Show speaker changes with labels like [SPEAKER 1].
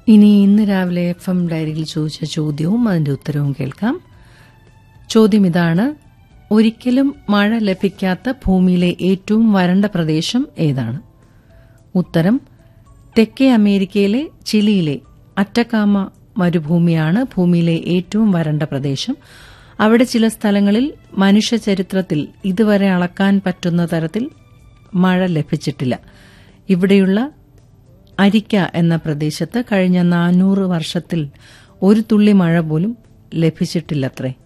[SPEAKER 1] ഇനി ഇന്ന് രാവിലെ എഫ് എം ഡയറിയിൽ ചോദിച്ച ചോദ്യവും അതിന്റെ ഉത്തരവും കേൾക്കാം ചോദ്യം ഇതാണ് ഒരിക്കലും മഴ ലഭിക്കാത്ത ഭൂമിയിലെ ഏറ്റവും വരണ്ട പ്രദേശം ഏതാണ് ഉത്തരം തെക്കേ അമേരിക്കയിലെ ചിലിയിലെ അറ്റക്കാമ മരുഭൂമിയാണ് ഭൂമിയിലെ ഏറ്റവും വരണ്ട പ്രദേശം അവിടെ ചില സ്ഥലങ്ങളിൽ മനുഷ്യ ചരിത്രത്തിൽ ഇതുവരെ അളക്കാൻ പറ്റുന്ന തരത്തിൽ മഴ ലഭിച്ചിട്ടില്ല ഇവിടെയുള്ള അരിക്ക എന്ന പ്രദേശത്ത് കഴിഞ്ഞ നാനൂറ് വർഷത്തിൽ ഒരു തുള്ളി മഴ പോലും ലഭിച്ചിട്ടില്ലത്രേ